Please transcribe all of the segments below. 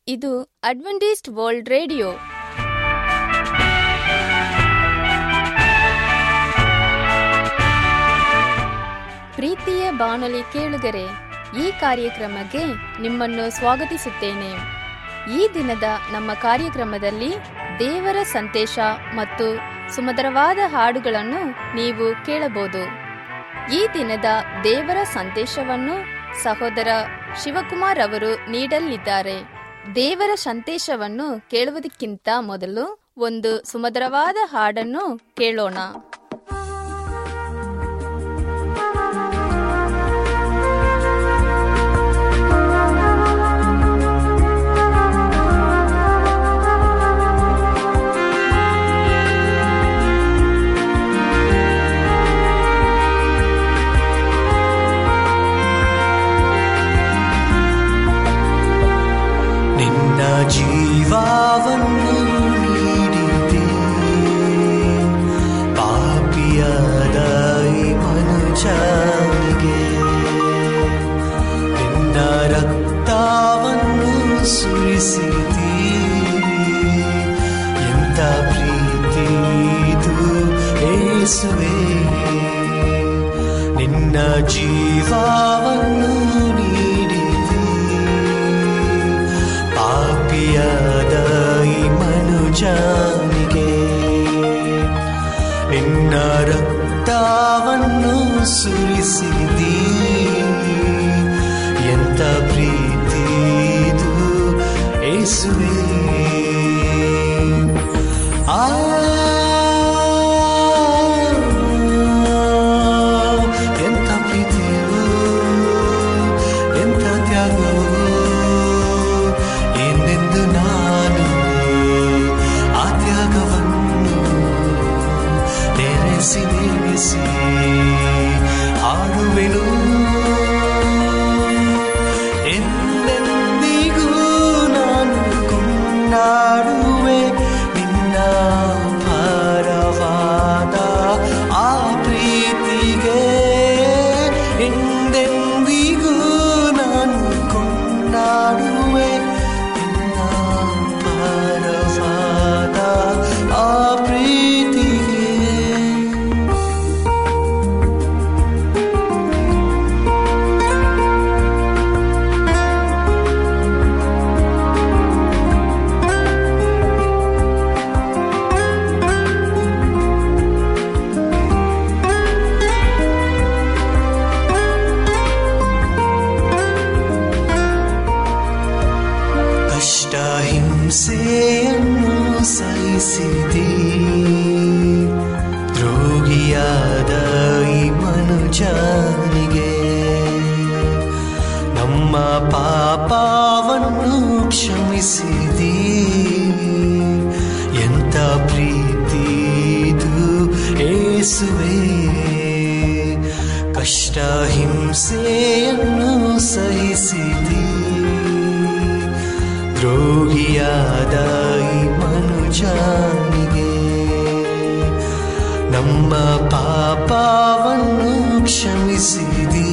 ಇದು Adventist world radio ಪ್ರೀತಿಯ ಬಾನುಲಿ ಕೇಳುಗರೆ ಈ ಕಾರ್ಯಕ್ರಮಕ್ಕೆ ನಿಮ್ಮನ್ನು ಸ್ವಾಗತಿಸುತ್ತೇನೆ ಈ ದಿನದ ನಮ್ಮ ಕಾರ್ಯಕ್ರಮದಲ್ಲಿ ದೇವರ ಸಂದೇಶ ಮತ್ತು ಸುಮಧುರವಾದ ಹಾಡುಗಳನ್ನು ನೀವು ಕೇಳಬಹುದು ಈ ದಿನದ ದೇವರ ಸಂದೇಶವನ್ನು ಸಹೋದರ ಶಿವಕುಮಾರ್ ಅವರು ನೀಡಲಿದ್ದಾರೆ ದೇವರ ಸಂದೇಶವನ್ನು ಕೇಳುವುದಕ್ಕಿಂತ ಮೊದಲು ಒಂದು ಸುಮಧುರವಾದ ಹಾಡನ್ನು ಕೇಳೋಣ ನಿನ್ನ ಜೀವವನ್ನು ನೀಡಿದೆ ಪಾಪಿಯಾದ ಈ ಮನುಜನಿಗೆ ನಿನ್ನ ರಕ್ತವನ್ನು ಸುರಿಸಿದಿ ಎಂತ ಪ್ರೀತಿ ಇದು ಏಸುವೆ ನಿನ್ನ ಜೀವವನ್ನು ನೀಡಿದೆ ಪಾಪಿಯಾದ ಈ ಮನುಜನಿಗೆ ನಿನ್ನ ರಕ್ತವನ್ನು ಸುರಿಸಿದಿ ಎಂತ ಪ್ರೀತಿ ಇದು ಏಸುವೆ ಆ ಎಂತ ಪ್ರೀತಿಯು ಎಂತ ತ್ಯಾಗವು ಎಂದೆಂದು ನಾನು ಆ ತ್ಯಾಗವನ್ನು ನೆನೆಸಿ ನೆನೆಸಿ ಹಾಡುವೆನು ಎಂದೆಂದಿಗೂ ನಾನು ಕೊಂಡಾಡುವೆ ನಿನ್ನ ಭಾರವಾದ ಆ ಪ್ರೀತಿಗೆ ಎಂದೆಂದಿಗೂ ನಾನು ಕೊಂಡಾಡುವೆ ನಿನ್ನ ಭಾರವಾದ ಆ ಪ್ರೀತಿಗೆ ಕಷ್ಟ ಹಿಂಸೆಯನ್ನು ಸಹಿಸಿದಿ ರೋಗಿಯಾದ ಈ ಮನುಜನಿಗೆ ನಮ್ಮ ಪಾಪವನ್ನು ಕ್ಷಮಿಸಿದಿ ಎಂತ ಪ್ರೀತಿ ಇದು ಏಸುವೆ ಕಷ್ಟ ಹಿಂಸೆಯನ್ನು ಸಹಿಸಿದಿ ದ್ರೋಹಿಯಾದ ಈ ಮನುಜನಿಗೆ ನಮ್ಮ ಪಾಪವನ್ನು ಕ್ಷಮಿಸಿದಿ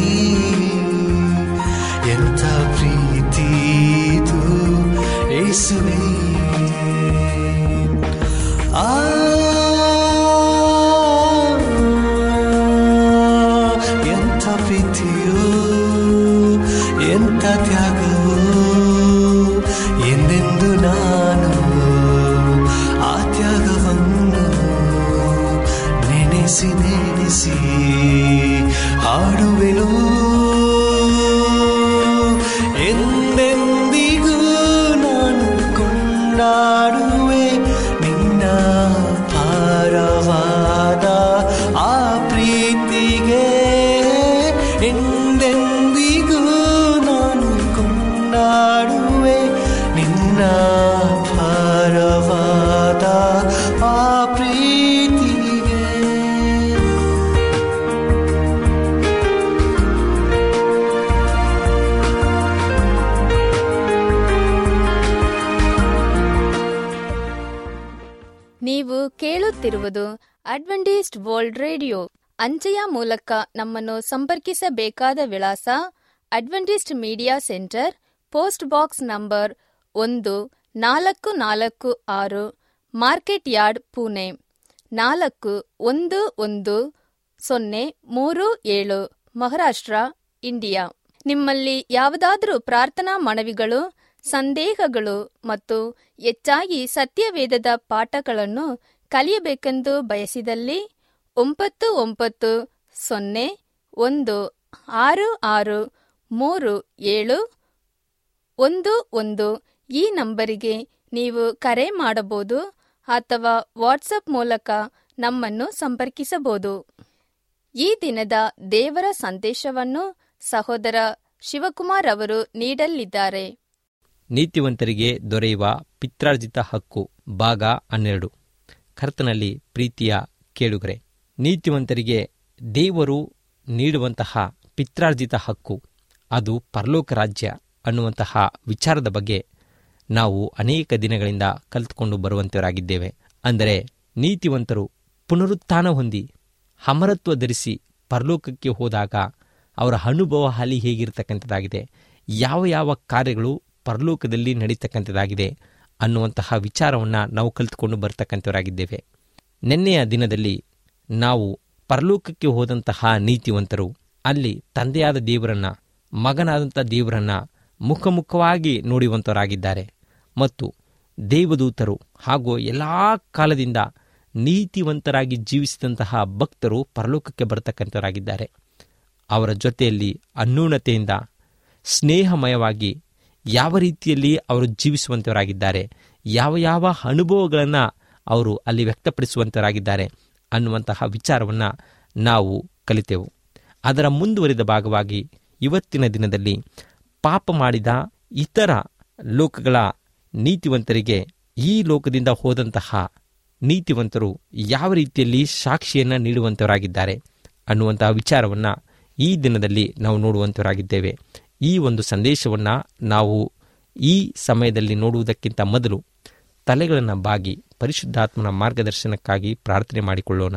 ಎಂಥ ಪ್ರೀತಿ ಇದು ಏಸುವೆ ಆ ಎಂಥ ಪ್ರೀತಿಯು ಎಂಥ ತ್ಯಾಗವು ಎಂದೆಂದು ನಾನು ಆ ತ್ಯಾಗವನ್ನು ನೆನೆಸಿ ನೆನೆಸಿ ಹಾಡುವೆನು ಎಂದೆಂದಿಗೂ ನಾನು ಕೊಂಡಾಡುವೆ ನಿನ್ನ ಭಾರವಾದ ಆ ಪ್ರೀತಿಗೆ ಎಂದೆಂದಿಗೂ ನಾನು ಕೊಂಡಾಡುವೆ ನಿನ್ನ ಭಾರವಾದ ಆ ಪ್ರೀತಿಗೆ ನೀವು ಕೇಳುತ್ತಿರುವುದು ಅಡ್ವೆಂಟಿಸ್ಟ್ ವರ್ಲ್ಡ್ ರೇಡಿಯೋ ಅಂಚೆಯ ಮೂಲಕ ನಮ್ಮನ್ನು ಸಂಪರ್ಕಿಸಬೇಕಾದ ವಿಳಾಸ adventist media centre post box number ಒಂದು ನಾಲ್ಕು ನಾಲ್ಕು ಆರು ಮಾರ್ಕೆಟ್ ಯಾರ್ಡ್ ಪುಣೆ ನಾಲ್ಕು ಒಂದು ಒಂದು ಸೊನ್ನೆ ಮೂರು ಏಳು ಮಹಾರಾಷ್ಟ್ರ ಇಂಡಿಯಾ ನಿಮ್ಮಲ್ಲಿ ಯಾವುದಾದರೂ ಪ್ರಾರ್ಥನಾ ಮನವಿಗಳು ಸಂದೇಹಗಳು ಮತ್ತು ಹೆಚ್ಚಾಗಿ ಸತ್ಯವೇದದ ಪಾಠಗಳನ್ನು ಕಲಿಯಬೇಕೆಂದು ಬಯಸಿದಲ್ಲಿ ಒಂಬತ್ತು ಒಂಬತ್ತು ಸೊನ್ನೆ ಒಂದು ಆರು ಆರು ಮೂರು ಏಳು ಒಂದು ಒಂದು ಈ ನಂಬರಿಗೆ ನೀವು ಕರೆ ಮಾಡಬಹುದು ಅಥವಾ ವಾಟ್ಸಪ್ ಮೂಲಕ ನಮ್ಮನ್ನು ಸಂಪರ್ಕಿಸಬಹುದು ಈ ದಿನದ ದೇವರ ಸಂದೇಶವನ್ನು ಸಹೋದರ ಶಿವಕುಮಾರ್ ಅವರು ನೀಡಲಿದ್ದಾರೆ ನೀತಿವಂತರಿಗೆ ದೊರೆಯುವ ಪಿತ್ರಾರ್ಜಿತ ಹಕ್ಕು ಭಾಗ ಹನ್ನೆರಡು ಕರ್ತನಲ್ಲಿ ಪ್ರೀತಿಯ ಕೇಳುಗರೆ ನೀತಿವಂತರಿಗೆ ದೇವರು ನೀಡುವಂತಹ ಪಿತ್ರಾರ್ಜಿತ ಹಕ್ಕು ಅದು ಪರಲೋಕ ರಾಜ್ಯ ಅನ್ನುವಂತಹ ವಿಚಾರದ ಬಗ್ಗೆ ನಾವು ಅನೇಕ ದಿನಗಳಿಂದ ಕಲಿತುಕೊಂಡು ಬರುವಂತವರಾಗಿದ್ದೇವೆ ಅಂದರೆ ನೀತಿವಂತರು ಪುನರುತ್ಥಾನ ಹೊಂದಿ ಅಮರತ್ವ ಧರಿಸಿ ಪರಲೋಕಕ್ಕೆ ಹೋದಾಗ ಅವರ ಅನುಭವ ಹಾಲಿ ಹೇಗಿರ್ತಕ್ಕಂಥದ್ದಾಗಿದೆ ಯಾವ ಯಾವ ಕಾರ್ಯಗಳು ಪರಲೋಕದಲ್ಲಿ ನಡೀತಕ್ಕಂಥದ್ದಾಗಿದೆ ಅನ್ನುವಂತಹ ವಿಚಾರವನ್ನು ನಾವು ಕಲಿತುಕೊಂಡು ಬರ್ತಕ್ಕಂಥವರಾಗಿದ್ದೇವೆ ನಿನ್ನೆಯ ದಿನದಲ್ಲಿ ನಾವು ಪರಲೋಕಕ್ಕೆ ಹೋದಂತಹ ನೀತಿವಂತರು ಅಲ್ಲಿ ತಂದೆಯಾದ ದೇವರನ್ನ ಮಗನಾದಂಥ ದೇವರನ್ನ ಮುಖಮುಖವಾಗಿ ನೋಡುವಂತವರಾಗಿದ್ದಾರೆ ಮತ್ತು ದೇವದೂತರು ಹಾಗೂ ಎಲ್ಲ ಕಾಲದಿಂದ ನೀತಿವಂತರಾಗಿ ಜೀವಿಸಿದಂತಹ ಭಕ್ತರು ಪರಲೋಕಕ್ಕೆ ಬರತಕ್ಕಂಥವರಾಗಿದ್ದಾರೆ ಅವರ ಜೊತೆಯಲ್ಲಿ ಅನ್ಯೂನತೆಯಿಂದ ಸ್ನೇಹಮಯವಾಗಿ ಯಾವ ರೀತಿಯಲ್ಲಿ ಅವರು ಜೀವಿಸುವಂತವರಾಗಿದ್ದಾರೆ ಯಾವ ಯಾವ ಅನುಭವಗಳನ್ನು ಅವರು ಅಲ್ಲಿ ವ್ಯಕ್ತಪಡಿಸುವಂತವರಾಗಿದ್ದಾರೆ ಅನ್ನುವಂತಹ ವಿಚಾರವನ್ನು ನಾವು ಕಲಿತೆವು ಅದರ ಮುಂದುವರಿದ ಭಾಗವಾಗಿ ಇವತ್ತಿನ ದಿನದಲ್ಲಿ ಪಾಪ ಮಾಡಿದ ಇತರ ಲೋಕಗಳ ನೀತಿವಂತರಿಗೆ ಈ ಲೋಕದಿಂದ ಹೋದಂತಹ ನೀತಿವಂತರು ಯಾವ ರೀತಿಯಲ್ಲಿ ಸಾಕ್ಷಿಯನ್ನು ನೀಡುವಂತವರಾಗಿದ್ದಾರೆ ಅನ್ನುವಂತಹ ವಿಚಾರವನ್ನು ಈ ದಿನದಲ್ಲಿ ನಾವು ನೋಡುವಂತವರಾಗಿದ್ದೇವೆ ಈ ಒಂದು ಸಂದೇಶವನ್ನು ನಾವು ಈ ಸಮಯದಲ್ಲಿ ನೋಡುವುದಕ್ಕಿಂತ ಮೊದಲು ತಲೆಗಳನ್ನು ಬಾಗಿ ಪರಿಶುದ್ಧಾತ್ಮನ ಮಾರ್ಗದರ್ಶನಕ್ಕಾಗಿ ಪ್ರಾರ್ಥನೆ ಮಾಡಿಕೊಳ್ಳೋಣ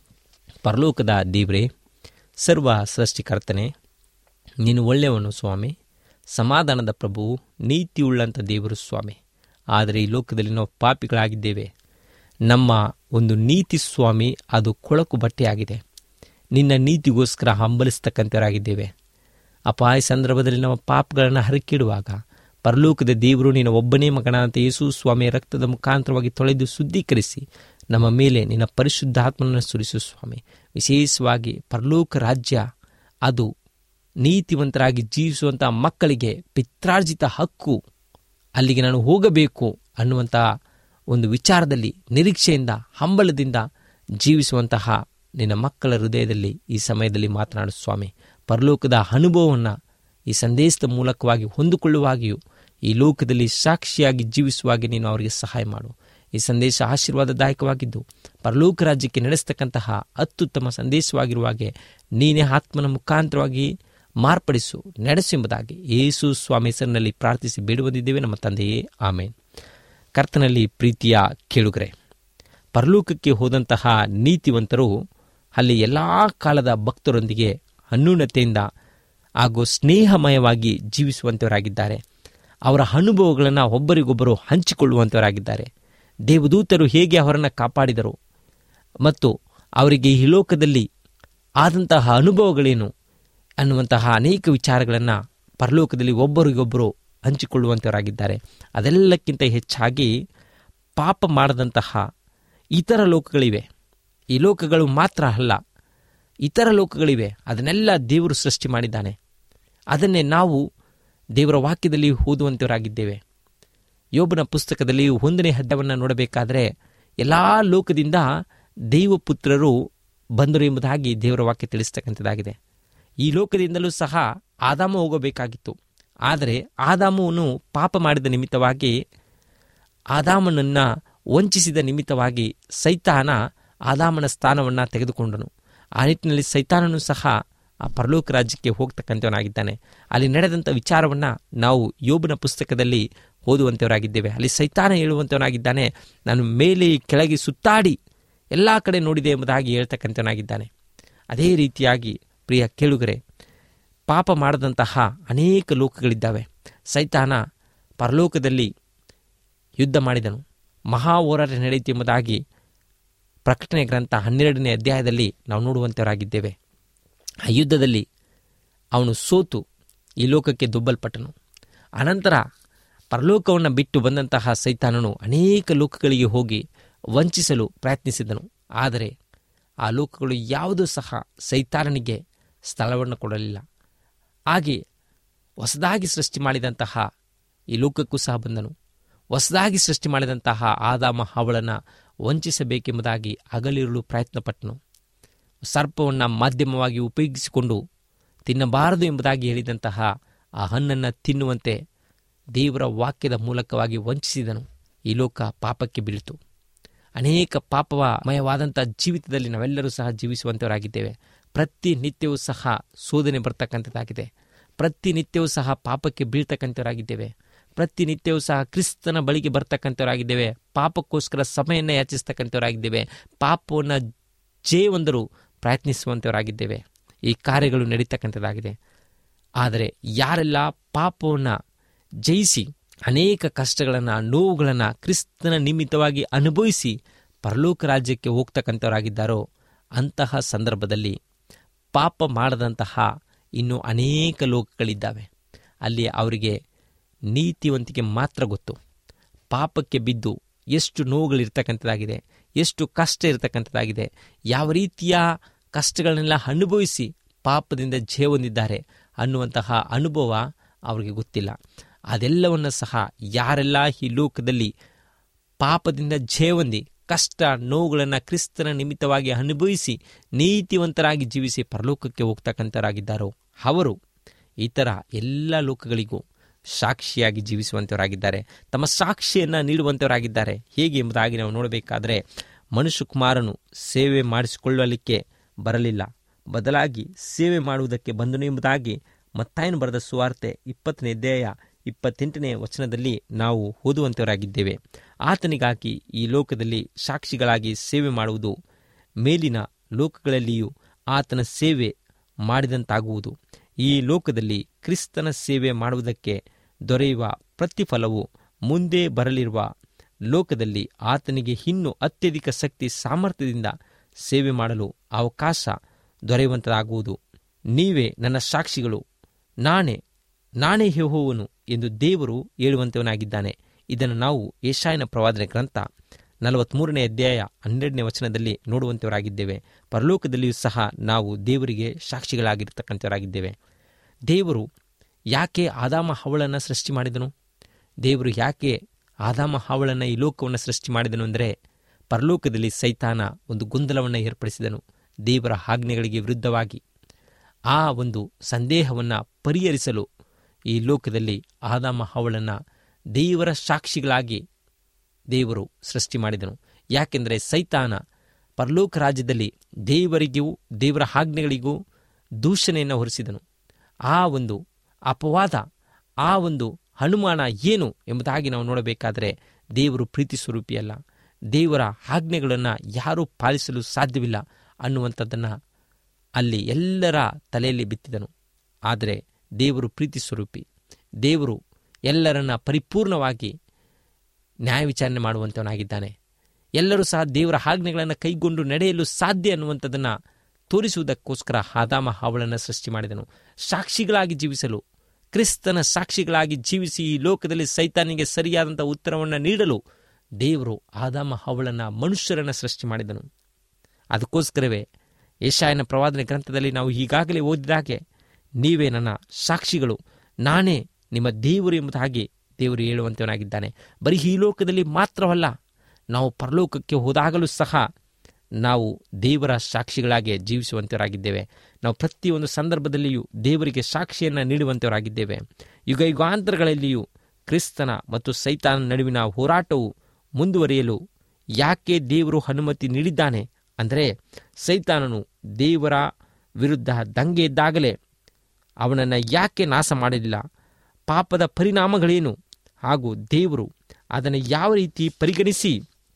ಪರಲೋಕದ ದೇವರೇ ಸರ್ವ ಸೃಷ್ಟಿಕರ್ತನೆ ನೀನು ಒಳ್ಳೆಯವನು ಸ್ವಾಮಿ ಸಮಾಧಾನದ ಪ್ರಭುವು ನೀತಿಯುಳ್ಳಂಥ ದೇವರು ಸ್ವಾಮಿ ಆದರೆ ಈ ಲೋಕದಲ್ಲಿ ನಾವು ಪಾಪಿಗಳಾಗಿದ್ದೇವೆ ನಮ್ಮ ಒಂದು ನೀತಿ ಸ್ವಾಮಿ ಅದು ಕೊಳಕು ಬಟ್ಟೆಯಾಗಿದೆ ನಿನ್ನ ನೀತಿಗೋಸ್ಕರ ಹಂಬಲಿಸ್ತಕ್ಕಂಥವರಾಗಿದ್ದೇವೆ ಅಪಾಯ ಸಂದರ್ಭದಲ್ಲಿ ನಮ್ಮ ಪಾಪಗಳನ್ನು ಹರಕಿಡುವಾಗ ಪರಲೋಕದ ದೇವರು ನಿನ್ನ ಒಬ್ಬನೇ ಮಗನಾದಂಥ ಯೇಸು ಸ್ವಾಮಿಯ ರಕ್ತದ ಮುಖಾಂತರವಾಗಿ ತೊಳೆದು ಶುದ್ಧೀಕರಿಸಿ ನಮ್ಮ ಮೇಲೆ ನಿನ್ನ ಪರಿಶುದ್ಧಾತ್ಮನನ್ನು ಸುರಿಸು ಸ್ವಾಮಿ ವಿಶೇಷವಾಗಿ ಪರಲೋಕ ರಾಜ್ಯ ಅದು ನೀತಿವಂತರಾಗಿ ಜೀವಿಸುವಂಥ ಮಕ್ಕಳಿಗೆ ಪಿತ್ರಾರ್ಜಿತ ಹಕ್ಕು ಅಲ್ಲಿಗೆ ನಾನು ಹೋಗಬೇಕು ಅನ್ನುವಂಥ ಒಂದು ವಿಚಾರದಲ್ಲಿ ನಿರೀಕ್ಷೆಯಿಂದ ಹಂಬಲದಿಂದ ಜೀವಿಸುವಂತಹ ನಿನ್ನ ಮಕ್ಕಳ ಹೃದಯದಲ್ಲಿ ಈ ಸಮಯದಲ್ಲಿ ಮಾತನಾಡು ಸ್ವಾಮಿ ಪರಲೋಕದ ಅನುಭವವನ್ನು ಈ ಸಂದೇಶದ ಮೂಲಕವಾಗಿ ಹೊಂದಿಕೊಳ್ಳುವಾಗಿಯೂ ಈ ಲೋಕದಲ್ಲಿ ಸಾಕ್ಷಿಯಾಗಿ ಜೀವಿಸುವಾಗೆ ನೀನು ಅವರಿಗೆ ಸಹಾಯ ಮಾಡು ಈ ಸಂದೇಶ ಆಶೀರ್ವಾದದಾಯಕವಾಗಿದ್ದು ಪರಲೋಕ ರಾಜ್ಯಕ್ಕೆ ನಡೆಸ್ತಕ್ಕಂತಹ ಅತ್ಯುತ್ತಮ ಸಂದೇಶವಾಗಿರುವಾಗೆ ನೀನೇ ಆತ್ಮನ ಮುಖಾಂತರವಾಗಿ ಮಾರ್ಪಡಿಸು ನಡೆಸೆಂಬುದಾಗಿ ಯೇಸು ಸ್ವಾಮಿ ಹೆಸರಿನಲ್ಲಿ ಪ್ರಾರ್ಥಿಸಿ ಬೇಡುವುದಿದ್ದೇವೆ ನಮ್ಮ ತಂದೆಯೇ ಆಮೇನ್ ಕರ್ತನಲ್ಲಿ ಪ್ರೀತಿಯ ಕೇಳುಗರೆ ಪರಲೋಕಕ್ಕೆ ಹೋದಂತಹ ನೀತಿವಂತರು ಅಲ್ಲಿ ಎಲ್ಲ ಕಾಲದ ಭಕ್ತರೊಂದಿಗೆ ಅನ್ಯೂನತೆಯಿಂದ ಹಾಗೂ ಸ್ನೇಹಮಯವಾಗಿ ಜೀವಿಸುವಂಥವರಾಗಿದ್ದಾರೆ ಅವರ ಅನುಭವಗಳನ್ನು ಒಬ್ಬರಿಗೊಬ್ಬರು ಹಂಚಿಕೊಳ್ಳುವಂಥವರಾಗಿದ್ದಾರೆ ದೇವದೂತರು ಹೇಗೆ ಅವರನ್ನು ಕಾಪಾಡಿದರು ಮತ್ತು ಅವರಿಗೆ ಈ ಲೋಕದಲ್ಲಿ ಆದಂತಹ ಅನುಭವಗಳೇನು ಅನ್ನುವಂತಹ ಅನೇಕ ವಿಚಾರಗಳನ್ನು ಪರಲೋಕದಲ್ಲಿ ಒಬ್ಬರಿಗೊಬ್ಬರು ಹಂಚಿಕೊಳ್ಳುವಂಥವರಾಗಿದ್ದಾರೆ ಅದೆಲ್ಲಕ್ಕಿಂತ ಹೆಚ್ಚಾಗಿ ಪಾಪ ಮಾಡದಂತಹ ಇತರ ಲೋಕಗಳಿವೆ ಈ ಲೋಕಗಳು ಮಾತ್ರ ಅಲ್ಲ ಇತರ ಲೋಕಗಳಿವೆ ಅದನ್ನೆಲ್ಲ ದೇವರು ಸೃಷ್ಟಿ ಮಾಡಿದ್ದಾನೆ ಅದನ್ನೇ ನಾವು ದೇವರ ವಾಕ್ಯದಲ್ಲಿ ಓದುವಂಥವರಾಗಿದ್ದೇವೆ ಯೋಬನ ಪುಸ್ತಕದಲ್ಲಿ ಒಂದನೇ ಹದ್ದವನ್ನು ನೋಡಬೇಕಾದರೆ ಎಲ್ಲ ಲೋಕದಿಂದ ದೈವಪುತ್ರರು ಬಂದರು ಎಂಬುದಾಗಿ ದೇವರ ವಾಕ್ಯ ತಿಳಿಸ್ತಕ್ಕಂಥದ್ದಾಗಿದೆ ಈ ಲೋಕದಿಂದಲೂ ಸಹ ಆದಾಮ ಹೋಗಬೇಕಾಗಿತ್ತು ಆದರೆ ಆದಾಮವನ್ನು ಪಾಪ ಮಾಡಿದ ನಿಮಿತ್ತವಾಗಿ ಆದಾಮನನ್ನು ವಂಚಿಸಿದ ನಿಮಿತ್ತವಾಗಿ ಸೈತಾನ ಆದಾಮನ ಸ್ಥಾನವನ್ನು ತೆಗೆದುಕೊಂಡನು ಆ ನಿಟ್ಟಿನಲ್ಲಿ ಸೈತಾನನು ಸಹ ಆ ಪರಲೋಕ ರಾಜ್ಯಕ್ಕೆ ಹೋಗ್ತಕ್ಕಂಥವನಾಗಿದ್ದಾನೆ ಅಲ್ಲಿ ನಡೆದಂಥ ವಿಚಾರವನ್ನು ನಾವು ಯೋಬನ ಪುಸ್ತಕದಲ್ಲಿ ಓದುವಂಥವರಾಗಿದ್ದೇವೆ ಅಲ್ಲಿ ಸೈತಾನ ಹೇಳುವಂಥವನಾಗಿದ್ದಾನೆ ನಾನು ಮೇಲೆ ಕೆಳಗೆ ಸುತ್ತಾಡಿ ಎಲ್ಲ ಕಡೆ ನೋಡಿದೆ ಎಂಬುದಾಗಿ ಹೇಳ್ತಕ್ಕಂಥವನಾಗಿದ್ದಾನೆ ಅದೇ ರೀತಿಯಾಗಿ ಪ್ರಿಯ ಕೇಳುಗರೆ ಪಾಪ ಮಾಡದಂತಹ ಅನೇಕ ಲೋಕಗಳಿದ್ದಾವೆ ಸೈತಾನ ಪರಲೋಕದಲ್ಲಿ ಯುದ್ಧ ಮಾಡಿದನು ಮಹಾ ಹೋರಾಟ ನಡೆಯಿತು ಎಂಬುದಾಗಿ ಪ್ರಕಟಣೆ ಗ್ರಂಥ ಹನ್ನೆರಡನೇ ಅಧ್ಯಾಯದಲ್ಲಿ ನಾವು ನೋಡುವಂತವರಾಗಿದ್ದೇವೆ ಆ ಯುದ್ಧದಲ್ಲಿ ಅವನು ಸೋತು ಈ ಲೋಕಕ್ಕೆ ದುಬ್ಬಲ್ಪಟ್ಟನು ಅನಂತರ ಪರಲೋಕವನ್ನು ಬಿಟ್ಟು ಬಂದಂತಹ ಸೈತಾನನು ಅನೇಕ ಲೋಕಗಳಿಗೆ ಹೋಗಿ ವಂಚಿಸಲು ಪ್ರಯತ್ನಿಸಿದನು ಆದರೆ ಆ ಲೋಕಗಳು ಯಾವುದೂ ಸಹ ಸೈತಾನನಿಗೆ ಸ್ಥಳವನ್ನು ಕೊಡಲಿಲ್ಲ ಹಾಗೆ ಹೊಸದಾಗಿ ಸೃಷ್ಟಿ ಮಾಡಿದಂತಹ ಈ ಲೋಕಕ್ಕೂ ಸಹ ಬಂದನು ಹೊಸದಾಗಿ ಸೃಷ್ಟಿ ಮಾಡಿದಂತಹ ಆದಾಮ ಹಾವಳನ್ನು ವಂಚಿಸಬೇಕೆಂಬುದಾಗಿ ಹಗಲಿರುಳು ಪ್ರಯತ್ನಪಟ್ಟನು ಸರ್ಪವನ್ನು ಮಾಧ್ಯಮವಾಗಿ ಉಪಯೋಗಿಸಿಕೊಂಡು ತಿನ್ನಬಾರದು ಎಂಬುದಾಗಿ ಹೇಳಿದಂತಹ ಆ ಹಣ್ಣನ್ನು ತಿನ್ನುವಂತೆ ದೇವರ ವಾಕ್ಯದ ಮೂಲಕವಾಗಿ ವಂಚಿಸಿದನು ಈ ಲೋಕ ಪಾಪಕ್ಕೆ ಬೀಳಿತು ಅನೇಕ ಪಾಪಮಯವಾದಂಥ ಜೀವಿತದಲ್ಲಿ ನಾವೆಲ್ಲರೂ ಸಹ ಜೀವಿಸುವಂಥವರಾಗಿದ್ದೇವೆ ಪ್ರತಿನಿತ್ಯವೂ ಸಹ ಶೋಧನೆ ಬರ್ತಕ್ಕಂಥದ್ದಾಗಿದೆ ಪ್ರತಿನಿತ್ಯವೂ ಸಹ ಪಾಪಕ್ಕೆ ಬೀಳ್ತಕ್ಕಂಥವರಾಗಿದ್ದೇವೆ ಪ್ರತಿನಿತ್ಯವೂ ಸಹ ಕ್ರಿಸ್ತನ ಬಳಿಗೆ ಬರ್ತಕ್ಕಂಥವರಾಗಿದ್ದೇವೆ ಪಾಪಕ್ಕೋಸ್ಕರ ಸಮಯವನ್ನು ಯಾಚಿಸ್ತಕ್ಕಂಥವರಾಗಿದ್ದೇವೆ ಪಾಪವನ್ನು ಜೇವಂದರು ಪ್ರಯತ್ನಿಸುವಂಥವರಾಗಿದ್ದೇವೆ ಈ ಕಾರ್ಯಗಳು ನಡೀತಕ್ಕಂಥದ್ದಾಗಿದೆ ಆದರೆ ಯಾರೆಲ್ಲ ಪಾಪವನ್ನು ಜಯಿಸಿ ಅನೇಕ ಕಷ್ಟಗಳನ್ನು ನೋವುಗಳನ್ನು ಕ್ರಿಸ್ತನ ನಿಮಿತ್ತವಾಗಿ ಅನುಭವಿಸಿ ಪರಲೋಕ ರಾಜ್ಯಕ್ಕೆ ಹೋಗ್ತಕ್ಕಂಥವರಾಗಿದ್ದಾರೋ ಅಂತಹ ಸಂದರ್ಭದಲ್ಲಿ ಪಾಪ ಮಾಡದಂತಹ ಇನ್ನೂ ಅನೇಕ ಲೋಕಗಳಿದ್ದಾವೆ ಅಲ್ಲಿ ಅವರಿಗೆ ನೀತಿವಂತಿಕೆ ಮಾತ್ರ ಗೊತ್ತು ಪಾಪಕ್ಕೆ ಬಿದ್ದು ಎಷ್ಟು ನೋವುಗಳಿರ್ತಕ್ಕಂಥದ್ದಾಗಿದೆ ಎಷ್ಟು ಕಷ್ಟ ಇರತಕ್ಕಂಥದ್ದಾಗಿದೆ ಯಾವ ರೀತಿಯ ಕಷ್ಟಗಳನ್ನೆಲ್ಲ ಅನುಭವಿಸಿ ಪಾಪದಿಂದ ಜಯ ಹೊಂದಿದ್ದಾರೆ ಅನ್ನುವಂತಹ ಅನುಭವ ಅವರಿಗೆ ಗೊತ್ತಿಲ್ಲ ಅದೆಲ್ಲವನ್ನು ಸಹ ಯಾರೆಲ್ಲ ಈ ಲೋಕದಲ್ಲಿ ಪಾಪದಿಂದ ಜಯ ಹೊಂದಿ ಕಷ್ಟ ನೋವುಗಳನ್ನು ಕ್ರಿಸ್ತನ ನಿಮಿತ್ತವಾಗಿ ಅನುಭವಿಸಿ ನೀತಿವಂತರಾಗಿ ಜೀವಿಸಿ ಪರಲೋಕಕ್ಕೆ ಹೋಗ್ತಕ್ಕಂಥವರಾಗಿದ್ದಾರೋ ಅವರು ಇತರ ಎಲ್ಲ ಲೋಕಗಳಿಗೂ ಸಾಕ್ಷಿಯಾಗಿ ಜೀವಿಸುವಂಥವರಾಗಿದ್ದಾರೆ ತಮ್ಮ ಸಾಕ್ಷಿಯನ್ನು ನೀಡುವಂಥವರಾಗಿದ್ದಾರೆ ಹೇಗೆ ಎಂಬುದಾಗಿ ನಾವು ನೋಡಬೇಕಾದರೆ ಮನುಷ್ಯ ಕುಮಾರನು ಸೇವೆ ಮಾಡಿಸಿಕೊಳ್ಳಲಿಕ್ಕೆ ಬರಲಿಲ್ಲ ಬದಲಾಗಿ ಸೇವೆ ಮಾಡುವುದಕ್ಕೆ ಬಂದನು ಎಂಬುದಾಗಿ ಮತ್ತಾಯನು ಬರೆದ ಸುವಾರ್ತೆ ಇಪ್ಪತ್ತನೇ ಅಧ್ಯಾಯ ಇಪ್ಪತ್ತೆಂಟನೇ ವಚನದಲ್ಲಿ ನಾವು ಓದುವಂಥವರಾಗಿದ್ದೇವೆ ಆತನಿಗಾಗಿ ಈ ಲೋಕದಲ್ಲಿ ಸಾಕ್ಷಿಗಳಾಗಿ ಸೇವೆ ಮಾಡುವುದು ಮೇಲಿನ ಲೋಕಗಳಲ್ಲಿಯೂ ಆತನ ಸೇವೆ ಮಾಡಿದಂತಾಗುವುದು ಈ ಲೋಕದಲ್ಲಿ ಕ್ರಿಸ್ತನ ಸೇವೆ ಮಾಡುವುದಕ್ಕೆ ದೊರೆಯುವ ಪ್ರತಿಫಲವು ಮುಂದೆ ಬರಲಿರುವ ಲೋಕದಲ್ಲಿ ಆತನಿಗೆ ಇನ್ನೂ ಅತ್ಯಧಿಕ ಶಕ್ತಿ ಸಾಮರ್ಥ್ಯದಿಂದ ಸೇವೆ ಮಾಡಲು ಅವಕಾಶ ದೊರೆಯುವಂತಾಗುವುದು ನೀವೇ ನನ್ನ ಸಾಕ್ಷಿಗಳು ನಾನೇ ನಾನೇ ಯೆಹೋವನು ಎಂದು ದೇವರು ಹೇಳುವಂತವನಾಗಿದ್ದಾನೆ ಇದನ್ನು ನಾವು ಏಷಾಯನ ಪ್ರವಾದನೆ ಗ್ರಂಥ ನಲವತ್ಮೂರನೇ ಅಧ್ಯಾಯ ಹನ್ನೆರಡನೇ ವಚನದಲ್ಲಿ ನೋಡುವಂಥವರಾಗಿದ್ದೇವೆ ಪರಲೋಕದಲ್ಲಿಯೂ ಸಹ ನಾವು ದೇವರಿಗೆ ಸಾಕ್ಷಿಗಳಾಗಿರ್ತಕ್ಕಂಥವರಾಗಿದ್ದೇವೆ ದೇವರು ಯಾಕೆ ಆದಾಮ ಹವಳನ್ನು ಸೃಷ್ಟಿ ಮಾಡಿದನು ದೇವರು ಯಾಕೆ ಆದಾಮ ಹಾವಳನ್ನು ಈ ಲೋಕವನ್ನು ಸೃಷ್ಟಿ ಮಾಡಿದನು ಅಂದರೆ ಪರಲೋಕದಲ್ಲಿ ಸೈತಾನ ಒಂದು ಗೊಂದಲವನ್ನು ಏರ್ಪಡಿಸಿದನು ದೇವರ ಆಜ್ಞೆಗಳಿಗೆ ವಿರುದ್ಧವಾಗಿ ಆ ಒಂದು ಸಂದೇಹವನ್ನು ಪರಿಹರಿಸಲು ಈ ಲೋಕದಲ್ಲಿ ಆದಾಮ ಹಾವಳನ್ನು ದೇವರ ಸಾಕ್ಷಿಗಳಾಗಿ ದೇವರು ಸೃಷ್ಟಿ ಮಾಡಿದನು ಯಾಕೆಂದರೆ ಸೈತಾನ ಪರಲೋಕ ರಾಜ್ಯದಲ್ಲಿ ದೇವರಿಗೂ ದೇವರ ಆಜ್ಞೆಗಳಿಗೂ ದೂಷಣೆಯನ್ನು ಹೊರಿಸಿದನು ಆ ಒಂದು ಅಪವಾದ ಆ ಒಂದು ಅನುಮಾನ ಏನು ಎಂಬುದಾಗಿ ನಾವು ನೋಡಬೇಕಾದರೆ ದೇವರು ಪ್ರೀತಿ ಸ್ವರೂಪಿಯಲ್ಲ ದೇವರ ಆಜ್ಞೆಗಳನ್ನು ಯಾರೂ ಪಾಲಿಸಲು ಸಾಧ್ಯವಿಲ್ಲ ಅನ್ನುವಂಥದ್ದನ್ನು ಅಲ್ಲಿ ಎಲ್ಲರ ತಲೆಯಲ್ಲಿ ಬಿತ್ತಿದನು ಆದರೆ ದೇವರು ಪ್ರೀತಿ ಸ್ವರೂಪಿ ದೇವರು ಎಲ್ಲರನ್ನ ಪರಿಪೂರ್ಣವಾಗಿ ನ್ಯಾಯ ವಿಚಾರಣೆ ಮಾಡುವಂಥವನಾಗಿದ್ದಾನೆ ಎಲ್ಲರೂ ಸಹ ದೇವರ ಆಜ್ಞೆಗಳನ್ನು ಕೈಗೊಂಡು ನಡೆಯಲು ಸಾಧ್ಯ ಅನ್ನುವಂಥದ್ದನ್ನು ತೋರಿಸುವುದಕ್ಕೋಸ್ಕರ ಆದಾಮ ಹಾವಳನ್ನು ಸೃಷ್ಟಿ ಮಾಡಿದನು ಸಾಕ್ಷಿಗಳಾಗಿ ಜೀವಿಸಲು ಕ್ರಿಸ್ತನ ಸಾಕ್ಷಿಗಳಾಗಿ ಜೀವಿಸಿ ಈ ಲೋಕದಲ್ಲಿ ಸೈತಾನಿಗೆ ಸರಿಯಾದಂಥ ಉತ್ತರವನ್ನು ನೀಡಲು ದೇವರು ಆದಾಮ ಹಾವಳನ್ನು ಮನುಷ್ಯರನ್ನು ಸೃಷ್ಟಿ ಮಾಡಿದನು ಅದಕ್ಕೋಸ್ಕರವೇ ಏಷಾಯನ ಪ್ರವಾದನೆ ಗ್ರಂಥದಲ್ಲಿ ನಾವು ಈಗಾಗಲೇ ಓದಿದಾಗೆ ನೀವೇ ನನ್ನ ಸಾಕ್ಷಿಗಳು ನಾನೇ ನಿಮ್ಮ ದೇವರು ಎಂಬುದಾಗಿ ದೇವರು ಹೇಳುವಂತವನಾಗಿದ್ದಾನೆ ಬರೀ ಈ ಲೋಕದಲ್ಲಿ ಮಾತ್ರವಲ್ಲ ನಾವು ಪರಲೋಕಕ್ಕೆ ಹೋದಾಗಲೂ ಸಹ ನಾವು ದೇವರ ಸಾಕ್ಷಿಗಳಾಗಿ ಜೀವಿಸುವಂತವರಾಗಿದ್ದೇವೆ ನಾವು ಪ್ರತಿಯೊಂದು ಸಂದರ್ಭದಲ್ಲಿಯೂ ದೇವರಿಗೆ ಸಾಕ್ಷಿಯನ್ನು ನೀಡುವಂತವರಾಗಿದ್ದೇವೆ ಯುಗ ಯುಗಾಂತರಗಳಲ್ಲಿಯೂ ಕ್ರಿಸ್ತನ ಮತ್ತು ಸೈತಾನ ನಡುವಿನ ಹೋರಾಟವು ಮುಂದುವರಿಯಲು ಯಾಕೆ ದೇವರು ಅನುಮತಿ ನೀಡಿದ್ದಾನೆ ಅಂದರೆ ಸೈತಾನನು ದೇವರ ವಿರುದ್ಧ ದಂಗೆ ಇದ್ದಾಗಲೇ ಅವನನ್ನು ಯಾಕೆ ನಾಶ ಮಾಡಲಿಲ್ಲ ಪಾಪದ ಪರಿಣಾಮಗಳೇನು ಹಾಗೂ ದೇವರು ಅದನ್ನು ಯಾವ ರೀತಿ ಪರಿಗಣಿಸಿ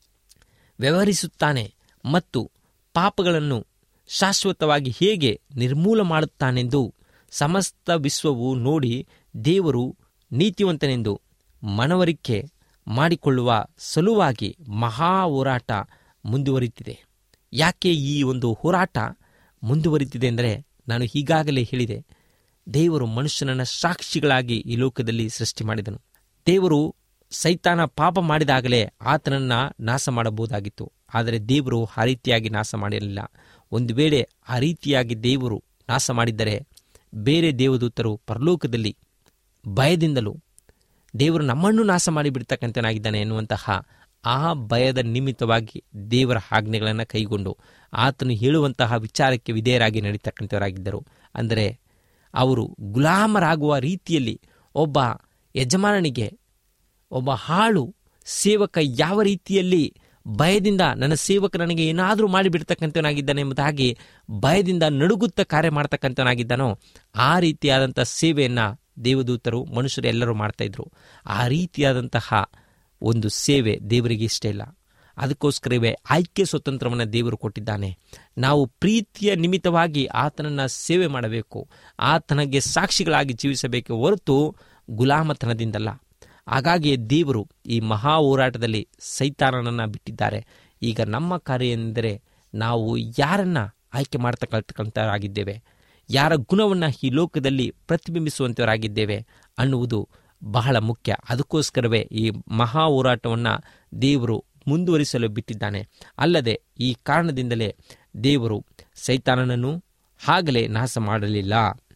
ವ್ಯವಹರಿಸುತ್ತಾನೆ ಮತ್ತು ಪಾಪಗಳನ್ನು ಶಾಶ್ವತವಾಗಿ ಹೇಗೆ ನಿರ್ಮೂಲ ಮಾಡುತ್ತಾನೆಂದು ಸಮಸ್ತ ವಿಶ್ವವು ನೋಡಿ ದೇವರು ನೀತಿವಂತನೆಂದು ಮನವರಿಕೆ ಮಾಡಿಕೊಳ್ಳುವ ಸಲುವಾಗಿ ಮಹಾ ಹೋರಾಟ ಮುಂದುವರಿತಿದೆ ಯಾಕೆ ಈ ಒಂದು ಹೋರಾಟ ಮುಂದುವರಿತಿದೆ ಎಂದರೆ ನಾನು ಈಗಾಗಲೇ ಹೇಳಿದೆ ದೇವರು ಮನುಷ್ಯನನ್ನ ಸಾಕ್ಷಿಗಳಾಗಿ ಈ ಲೋಕದಲ್ಲಿ ಸೃಷ್ಟಿ ಮಾಡಿದನು ದೇವರು ಸೈತಾನ ಪಾಪ ಮಾಡಿದಾಗಲೇ ಆತನನ್ನ ನಾಶ ಮಾಡಬಹುದಾಗಿತ್ತು ಆದರೆ ದೇವರು ಆ ರೀತಿಯಾಗಿ ನಾಶ ಮಾಡಿರಲಿಲ್ಲ ಒಂದು ವೇಳೆ ಆ ರೀತಿಯಾಗಿ ದೇವರು ನಾಶ ಮಾಡಿದ್ದರೆ ಬೇರೆ ದೇವದೂತರು ಪರಲೋಕದಲ್ಲಿ ಭಯದಿಂದಲೂ ದೇವರು ನಮ್ಮನ್ನು ನಾಶ ಮಾಡಿಬಿಡ್ತಕ್ಕಂಥನಾಗಿದ್ದಾನೆ ಎನ್ನುವಂತಹ ಆ ಭಯದ ನಿಮಿತ್ತವಾಗಿ ದೇವರ ಆಜ್ಞೆಗಳನ್ನು ಕೈಗೊಂಡು ಆತನು ಹೇಳುವಂತಹ ವಿಚಾರಕ್ಕೆ ವಿಧೇಯರಾಗಿ ನಡೀತಕ್ಕಂಥವರಾಗಿದ್ದರು ಅಂದರೆ ಅವರು ಗುಲಾಮರಾಗುವ ರೀತಿಯಲ್ಲಿ ಒಬ್ಬ ಯಜಮಾನನಿಗೆ ಒಬ್ಬ ಹಾಳು ಸೇವಕ ಯಾವ ರೀತಿಯಲ್ಲಿ ಭಯದಿಂದ ನನ್ನ ಸೇವಕ ನನಗೆ ಏನಾದರೂ ಮಾಡಿಬಿಡ್ತಕ್ಕಂಥವನಾಗಿದ್ದಾನೆ ಎಂಬುದಾಗಿ ಭಯದಿಂದ ನಡುಗುತ್ತ ಕಾರ್ಯ ಮಾಡ್ತಕ್ಕಂಥವನಾಗಿದ್ದಾನೋ ಆ ರೀತಿಯಾದಂಥ ಸೇವೆಯನ್ನು ದೇವದೂತರು ಮನುಷ್ಯರು ಎಲ್ಲರೂ ಮಾಡ್ತಾ ಇದ್ರು ಆ ರೀತಿಯಾದಂತಹ ಒಂದು ಸೇವೆ ದೇವರಿಗೆ ಇಷ್ಟ ಇಲ್ಲ ಅದಕ್ಕೋಸ್ಕರವೇ ಆಯ್ಕೆ ಸ್ವತಂತ್ರವನ್ನು ದೇವರು ಕೊಟ್ಟಿದ್ದಾನೆ ನಾವು ಪ್ರೀತಿಯ ನಿಮಿತ್ತವಾಗಿ ಆತನನ್ನು ಸೇವೆ ಮಾಡಬೇಕು ಆತನಿಗೆ ಸಾಕ್ಷಿಗಳಾಗಿ ಜೀವಿಸಬೇಕು ಹೊರತು ಗುಲಾಮತನದಿಂದಲ್ಲ ಹಾಗಾಗಿ ದೇವರು ಈ ಮಹಾ ಹೋರಾಟದಲ್ಲಿ ಸೈತಾನನನ್ನು ಬಿಟ್ಟಿದ್ದಾರೆ ಈಗ ನಮ್ಮ ಕಾರ್ಯ ಎಂದರೆ ನಾವು ಯಾರನ್ನ ಆಯ್ಕೆ ಮಾಡ್ತಕ್ಕಂಥವರಾಗಿದ್ದೇವೆ ಯಾರ ಗುಣವನ್ನು ಈ ಲೋಕದಲ್ಲಿ ಪ್ರತಿಬಿಂಬಿಸುವಂಥವರಾಗಿದ್ದೇವೆ ಅನ್ನುವುದು ಬಹಳ ಮುಖ್ಯ ಅದಕ್ಕೋಸ್ಕರವೇ ಈ ಮಹಾ ಹೋರಾಟವನ್ನು ದೇವರು ಮುಂದುವರಿಸಲು ಬಿಟ್ಟಿದ್ದಾನೆ ಅಲ್ಲದೆ ಈ ಕಾರಣದಿಂದಲೇ ದೇವರು ಸೈತಾನನನ್ನು ಆಗಲೇ ನಾಶ ಮಾಡಲಿಲ್ಲ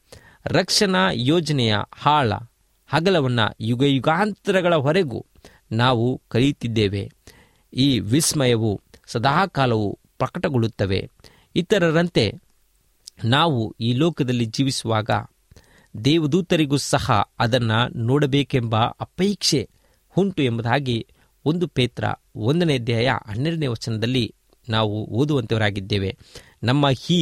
ರಕ್ಷಣಾ ಯೋಜನೆಯ ಹಾಳ ಹಗಲವನ್ನು ಯುಗ ಯುಗಾಂತರಗಳವರೆಗೂ ನಾವು ಕಲಿಯುತ್ತಿದ್ದೇವೆ ಈ ವಿಸ್ಮಯವು ಸದಾಕಾಲವು ಪ್ರಕಟಗೊಳ್ಳುತ್ತವೆ ಇತರರಂತೆ ನಾವು ಈ ಲೋಕದಲ್ಲಿ ಜೀವಿಸುವಾಗ ದೇವದೂತರಿಗೂ ಸಹ ಅದನ್ನು ನೋಡಬೇಕೆಂಬ ಅಪೇಕ್ಷೆ ಉಂಟು ಎಂಬುದಾಗಿ ಒಂದು ಪೇತ್ರ ಒಂದನೇ ಅಧ್ಯಾಯ ಹನ್ನೆರಡನೇ ವಚನದಲ್ಲಿ ನಾವು ಓದುವಂತವರಾಗಿದ್ದೇವೆ ನಮ್ಮ ಈ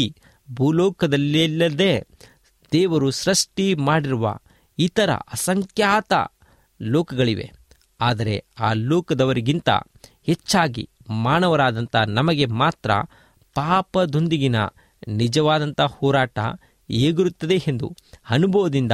ಭೂಲೋಕದಲ್ಲಿಲ್ಲದೆ ದೇವರು ಸೃಷ್ಟಿ ಮಾಡಿರುವ ಇತರ ಅಸಂಖ್ಯಾತ ಲೋಕಗಳಿವೆ ಆದರೆ ಆ ಲೋಕದವರಿಗಿಂತ ಹೆಚ್ಚಾಗಿ ಮಾನವರಾದಂಥ ನಮಗೆ ಮಾತ್ರ ಪಾಪದೊಂದಿಗಿನ ನಿಜವಾದಂಥ ಹೋರಾಟ ಹೇಗಿರುತ್ತದೆ ಎಂದು ಅನುಭವದಿಂದ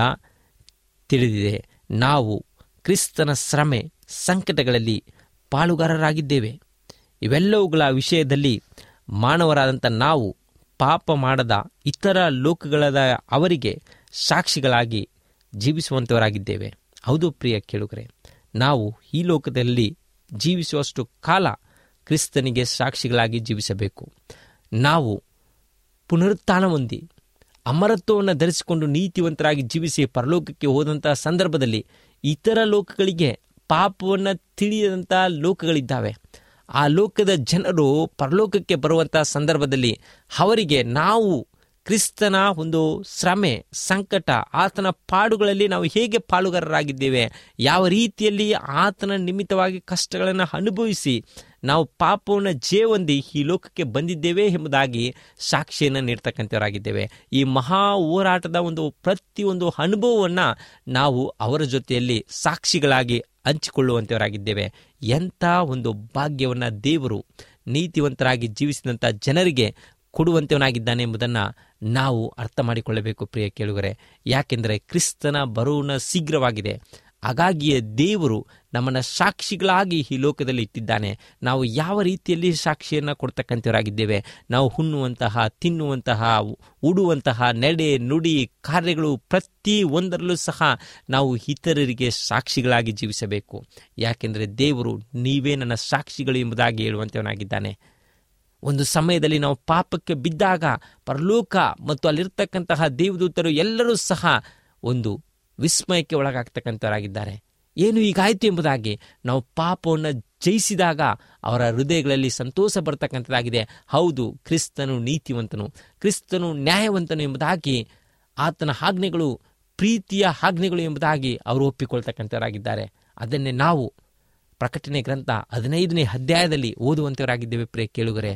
ತಿಳಿದಿದೆ ನಾವು ಕ್ರಿಸ್ತನ ಶ್ರಮೆ ಸಂಕಟಗಳಲ್ಲಿ ಪಾಲುಗಾರರಾಗಿದ್ದೇವೆ ಇವೆಲ್ಲವುಗಳ ವಿಷಯದಲ್ಲಿ ಮಾನವರಾದಂಥ ನಾವು ಪಾಪ ಮಾಡದ ಇತರ ಲೋಕಗಳದ ಅವರಿಗೆ ಸಾಕ್ಷಿಗಳಾಗಿ ಜೀವಿಸುವಂಥವರಾಗಿದ್ದೇವೆ ಹೌದು ಪ್ರಿಯ ಕೇಳುಗರೆ ನಾವು ಈ ಲೋಕದಲ್ಲಿ ಜೀವಿಸುವಷ್ಟು ಕಾಲ ಕ್ರಿಸ್ತನಿಗೆ ಸಾಕ್ಷಿಗಳಾಗಿ ಜೀವಿಸಬೇಕು ನಾವು ಪುನರುತ್ಥಾನ ಹೊಂದಿ ಅಮರತ್ವವನ್ನು ಧರಿಸಿಕೊಂಡು ನೀತಿವಂತರಾಗಿ ಜೀವಿಸಿ ಪರಲೋಕಕ್ಕೆ ಹೋದಂತಹ ಸಂದರ್ಭದಲ್ಲಿ ಇತರ ಲೋಕಗಳಿಗೆ ಪಾಪವನ್ನು ತಿಳಿಯದಂಥ ಲೋಕಗಳಿದ್ದಾವೆ ಆ ಲೋಕದ ಜನರು ಪರಲೋಕಕ್ಕೆ ಬರುವಂತಹ ಸಂದರ್ಭದಲ್ಲಿ ಅವರಿಗೆ ನಾವು ಕ್ರಿಸ್ತನ ಒಂದು ಶ್ರಮೆ ಸಂಕಟ ಆತನ ಪಾಡುಗಳಲ್ಲಿ ನಾವು ಹೇಗೆ ಪಾಲುಗಾರರಾಗಿದ್ದೇವೆ ಯಾವ ರೀತಿಯಲ್ಲಿ ಆತನ ನಿಮಿತ್ತವಾಗಿ ಕಷ್ಟಗಳನ್ನು ಅನುಭವಿಸಿ ನಾವು ಪಾಪವನ್ನು ಜೇವೊಂದಿ ಈ ಲೋಕಕ್ಕೆ ಬಂದಿದ್ದೇವೆ ಎಂಬುದಾಗಿ ಸಾಕ್ಷಿಯನ್ನು ನೀಡ್ತಕ್ಕಂಥವರಾಗಿದ್ದೇವೆ ಈ ಮಹಾ ಹೋರಾಟದ ಒಂದು ಪ್ರತಿಯೊಂದು ಅನುಭವವನ್ನು ನಾವು ಅವರ ಜೊತೆಯಲ್ಲಿ ಸಾಕ್ಷಿಗಳಾಗಿ ಹಂಚಿಕೊಳ್ಳುವಂಥವರಾಗಿದ್ದೇವೆ ಎಂಥ ಒಂದು ಭಾಗ್ಯವನ್ನು ದೇವರು ನೀತಿವಂತರಾಗಿ ಜೀವಿಸಿದಂಥ ಜನರಿಗೆ ಕೊಡುವಂತವನಾಗಿದ್ದಾನೆ ಎಂಬುದನ್ನು ನಾವು ಅರ್ಥ ಮಾಡಿಕೊಳ್ಳಬೇಕು ಪ್ರಿಯ ಕೇಳುಗರೆ ಯಾಕೆಂದರೆ ಕ್ರಿಸ್ತನ ಬರುವನ ಶೀಘ್ರವಾಗಿದೆ ಹಾಗಾಗಿಯೇ ದೇವರು ನಮ್ಮನ್ನು ಸಾಕ್ಷಿಗಳಾಗಿ ಈ ಲೋಕದಲ್ಲಿ ಇಟ್ಟಿದ್ದಾನೆ ನಾವು ಯಾವ ರೀತಿಯಲ್ಲಿ ಸಾಕ್ಷಿಯನ್ನು ಕೊಡ್ತಕ್ಕಂಥವರಾಗಿದ್ದೇವೆ ನಾವು ಹುಣ್ಣುವಂತಹ ತಿನ್ನುವಂತಹ ಉಡುವಂತಹ ನಡೆ ನುಡಿ ಕಾರ್ಯಗಳು ಪ್ರತಿ ಒಂದರಲ್ಲೂ ಸಹ ನಾವು ಇತರರಿಗೆ ಸಾಕ್ಷಿಗಳಾಗಿ ಜೀವಿಸಬೇಕು ಯಾಕೆಂದರೆ ದೇವರು ನೀವೇ ನನ್ನ ಸಾಕ್ಷಿಗಳು ಎಂಬುದಾಗಿ ಹೇಳುವಂಥವನಾಗಿದ್ದಾನೆ ಒಂದು ಸಮಯದಲ್ಲಿ ನಾವು ಪಾಪಕ್ಕೆ ಬಿದ್ದಾಗ ಪರಲೋಕ ಮತ್ತು ಅಲ್ಲಿರ್ತಕ್ಕಂತಹ ದೇವದೂತರು ಎಲ್ಲರೂ ಸಹ ಒಂದು ವಿಸ್ಮಯಕ್ಕೆ ಒಳಗಾಗ್ತಕ್ಕಂಥವರಾಗಿದ್ದಾರೆ ಏನು ಹೀಗಾಯಿತು ಎಂಬುದಾಗಿ ನಾವು ಪಾಪವನ್ನು ಜಯಿಸಿದಾಗ ಅವರ ಹೃದಯಗಳಲ್ಲಿ ಸಂತೋಷ ಬರ್ತಕ್ಕಂಥದ್ದಾಗಿದೆ ಹೌದು ಕ್ರಿಸ್ತನು ನೀತಿವಂತನು ಕ್ರಿಸ್ತನು ನ್ಯಾಯವಂತನು ಎಂಬುದಾಗಿ ಆತನ ಆಜ್ಞೆಗಳು ಪ್ರೀತಿಯ ಆಜ್ಞೆಗಳು ಎಂಬುದಾಗಿ ಅವರು ಒಪ್ಪಿಕೊಳ್ತಕ್ಕಂಥವರಾಗಿದ್ದಾರೆ ಅದನ್ನೇ ನಾವು ಪ್ರಕಟಣೆ ಗ್ರಂಥ ಹದಿನೈದನೇ ಅಧ್ಯಾಯದಲ್ಲಿ ಓದುವಂಥವರಾಗಿದ್ದೇವೆ ಪ್ರಿಯ ಕೇಳುಗರೆ